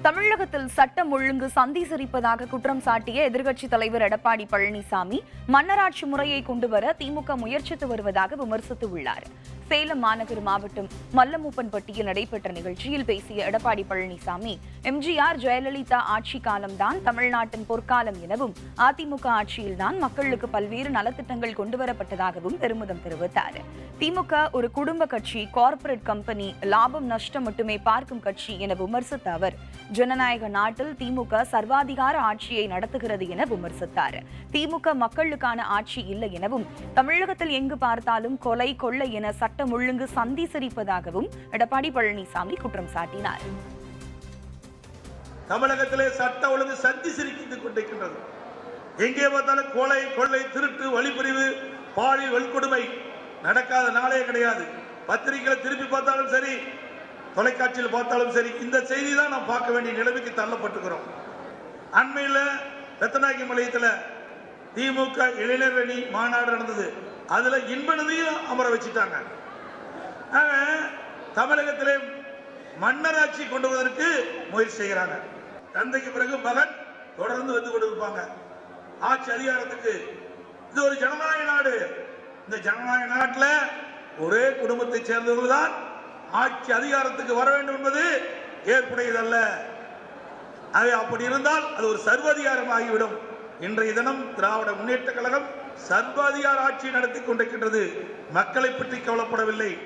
தமிழகத்தில் சட்டம் ஒழுங்கு சந்தி சிரிப்பதாக குற்றம் சாட்டிய எதிர்க்கட்சித் தலைவர் எடப்பாடி பழனிசாமி மன்னராட்சி முறையை கொண்டுவர திமுக முயற்சித்து வருவதாக விமர்சித்துள்ளார் சேலம் மாநகர் மாவட்டம் மல்லமூப்பன்பட்டியில் நடைபெற்ற நிகழ்ச்சியில் பேசிய எடப்பாடி பழனிசாமி எம்ஜிஆர் ஜெயலலிதா ஆட்சி காலம்தான் தமிழ்நாட்டின் பொற்காலம் எனவும் அதிமுக ஆட்சியில்தான் மக்களுக்கு பல்வேறு நலத்திட்டங்கள் கொண்டுவரப்பட்டதாகவும் பெருமிதம் தெரிவித்தார் திமுக ஒரு குடும்ப கட்சி கார்ப்பரேட் கம்பெனி லாபம் நஷ்டம் மட்டுமே பார்க்கும் கட்சி என விமர்சித்த அவர் ஜனநாயக நாட்டில் திமுக சர்வாதிகார ஆட்சியை நடத்துகிறது என விமர்சித்தார் திமுக மக்களுக்கான ஆட்சி இல்லை எனவும் தமிழகத்தில் எங்கு பார்த்தாலும் கொலை கொள்ளை என சட்டம் ஒழுங்கு சந்தி சிரிப்பதாகவும் எடப்பாடி பழனிசாமி குற்றம் சாட்டினார் தமிழகத்திலே சட்ட ஒழுங்கு சந்தி சிரிக்கித்துக் கொண்டிருக்கின்றது எங்கே பார்த்தாலும் கொலை கொள்ளை திருட்டு வழிப்பறிவு பாலியல் வன்கொடுமை நடக்காத நாளே கிடையாது பத்திரிகைகளை திருப்பி பார்த்தாலும் சரி தொலைக்காட்சியில் பார்த்தாலும் சரி இந்த செய்தி தான் நாம் பார்க்க வேண்டிய நிலைமைக்கு தள்ளப்பட்டுக்கிறோம் அண்மையில் ரத்தநாயகி மலையத்தில் திமுக இளைஞர் அணி மாநாடு நடந்தது அதுல இன்பனதையும் அமர வச்சுட்டாங்க ஆக, தமிழகத்திலே மன்னராட்சி கொண்டு வருவதற்கு முயற்சி செய்கிறாங்க தந்தைக்கு பிறகு மகன் தொடர்ந்து வந்து கொண்டிருப்பாங்க ஆட்சி அதிகாரத்துக்கு இது ஒரு ஜனநாயக நாடு இந்த ஜனநாயக நாட்டில் ஒரே குடும்பத்தை சேர்ந்தவர்கள் தான் ஆட்சி அதிகாரத்துக்கு வர வேண்டும் என்பது ஏற்புடையதல்ல அது அப்படி இருந்தால் அது ஒரு சர்வாதிகாரம் ஆகிவிடும் இன்றைய தினம் திராவிட முன்னேற்ற கழகம் சர்வாதிகார ஆட்சி நடத்தி கொண்டிருக்கின்றது மக்களை பற்றி கவலைப்படவில்லை